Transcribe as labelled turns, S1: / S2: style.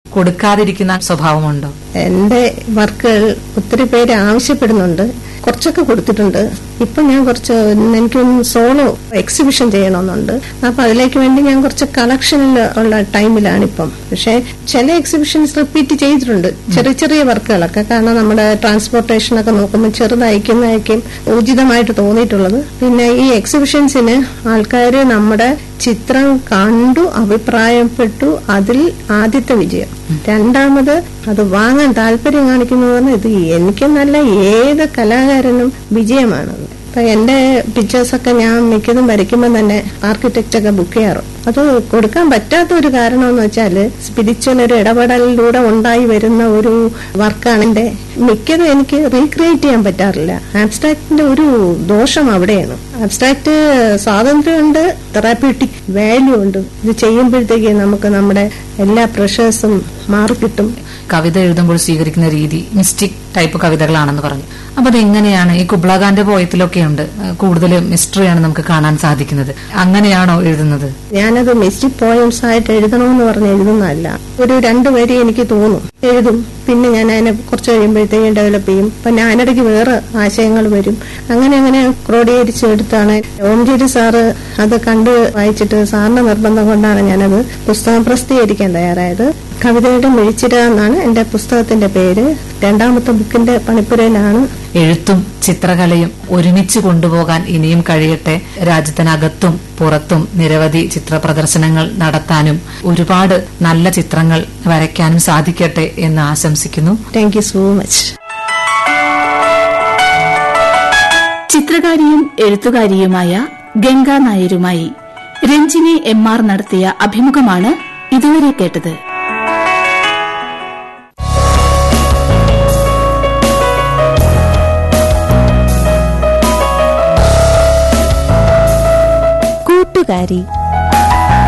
S1: കൊടുക്കാതിരിക്കുന്ന സ്വഭാവമുണ്ടോ
S2: എന്റെ വർക്കുകൾ ഒത്തിരി പേര് ആവശ്യപ്പെടുന്നുണ്ട് കുറച്ചൊക്കെ കൊടുത്തിട്ടുണ്ട് ഇപ്പൊ ഞാൻ കുറച്ച് എനിക്കൊന്ന് സോളോ എക്സിബിഷൻ ചെയ്യണമെന്നുണ്ട് അപ്പൊ അതിലേക്ക് വേണ്ടി ഞാൻ കുറച്ച് കളക്ഷനിൽ ഉള്ള ടൈമിലാണ് ഇപ്പം പക്ഷെ ചില എക്സിബിഷൻസ് റിപ്പീറ്റ് ചെയ്തിട്ടുണ്ട് ചെറിയ ചെറിയ വർക്കുകളൊക്കെ കാരണം നമ്മുടെ ട്രാൻസ്പോർട്ടേഷൻ ഒക്കെ നോക്കുമ്പോൾ ചെറുതായിരിക്കുന്നതായിരിക്കും ഉചിതമായിട്ട് തോന്നിയിട്ടുള്ളത് പിന്നെ ഈ എക്സിബിഷൻസിന് ആൾക്കാർ നമ്മുടെ ചിത്രം കണ്ടു അഭിപ്രായപ്പെട്ടു അതിൽ ആദ്യത്തെ വിജയം രണ്ടാമത് അത് വാങ്ങാൻ താല്പര്യം കാണിക്കുന്നത് പറഞ്ഞാൽ ഇത് എനിക്ക് നല്ല ഏത് കലാകാരനും വിജയമാണത് ഇപ്പൊ എന്റെ പിക്ചേഴ്സ് ഒക്കെ ഞാൻ മിക്കതും വരയ്ക്കുമ്പോൾ തന്നെ ആർക്കിടെക്റ്റ് ഒക്കെ ബുക്ക് ചെയ്യാറും അത് കൊടുക്കാൻ പറ്റാത്ത ഒരു കാരണം എന്ന് വെച്ചാല് സ്പിരിച്വൽ ഒരു ഇടപെടലിലൂടെ ഉണ്ടായി വരുന്ന ഒരു വർക്കാണ് എന്റെ മിക്കതും എനിക്ക് റീക്രിയേറ്റ് ചെയ്യാൻ പറ്റാറില്ല ആബ്സ്ട്രാക്ടിന്റെ ഒരു ദോഷം അവിടെയാണ് ആബ്സ്ട്രാക്ട് സ്വാതന്ത്ര്യമുണ്ട് തെറാപ്യൂട്ടിക് വാല്യൂ ഉണ്ട് ഇത് ചെയ്യുമ്പോഴത്തേക്ക് നമുക്ക് നമ്മുടെ എല്ലാ പ്രഷേഴ്സും മാറിക്കിട്ടും
S1: കവിത എഴുതുമ്പോൾ സ്വീകരിക്കുന്ന രീതി മിസ്റ്റിക് ടൈപ്പ് കവിതകളാണെന്ന് പറഞ്ഞു അപ്പൊ അതെങ്ങനെയാണ് ഈ കുബ്ലാഖാന്റെ പോയത്തിലൊക്കെ ഉണ്ട് കൂടുതൽ മിസ്റ്ററിയാണ് നമുക്ക് കാണാൻ സാധിക്കുന്നത് അങ്ങനെയാണോ എഴുതുന്നത്
S2: ഞാനത് മിസ്റ്റിക് പോയംസ് ആയിട്ട് എഴുതണമെന്ന് പറഞ്ഞ് എഴുതുന്നതല്ല ഒരു രണ്ടു വരി എനിക്ക് തോന്നും എഴുതും പിന്നെ ഞാൻ അതിനെ കുറച്ച് കഴിയുമ്പോഴത്തേക്കും ഡെവലപ്പ് ചെയ്യും പിന്നെ അതിനിടയ്ക്ക് വേറെ ആശയങ്ങൾ വരും അങ്ങനെ അങ്ങനെ ക്രോഡീകരിച്ചെടുത്താണ് ഓംജിരി സാറ് അത് കണ്ട് വായിച്ചിട്ട് സാറിന്റെ നിർബന്ധം കൊണ്ടാണ് ഞാനത് പുസ്തകം പ്രസിദ്ധീകരിക്കാൻ തയ്യാറായത് കവിതയുടെ മിഴിച്ചിര എന്നാണ് എന്റെ പുസ്തകത്തിന്റെ പേര് രണ്ടാമത്തെ ബുക്കിന്റെ പണിപ്പുരയിലാണ്
S1: എഴുത്തും ചിത്രകലയും ഒരുമിച്ച് കൊണ്ടുപോകാൻ ഇനിയും കഴിയട്ടെ രാജ്യത്തിനകത്തും പുറത്തും നിരവധി ചിത്ര പ്രദർശനങ്ങൾ നടത്താനും ഒരുപാട് നല്ല ചിത്രങ്ങൾ വരയ്ക്കാനും സാധിക്കട്ടെ എന്ന് ആശംസിക്കുന്നു
S2: താങ്ക് യു സോ മച്ച്
S3: ചിത്രകാരിയും എഴുത്തുകാരിയുമായ ഗംഗാ നായരുമായി രഞ്ജിനി എം ആർ നടത്തിയ അഭിമുഖമാണ് ഇതുവരെ കേട്ടത്
S4: കൂട്ടുകാരി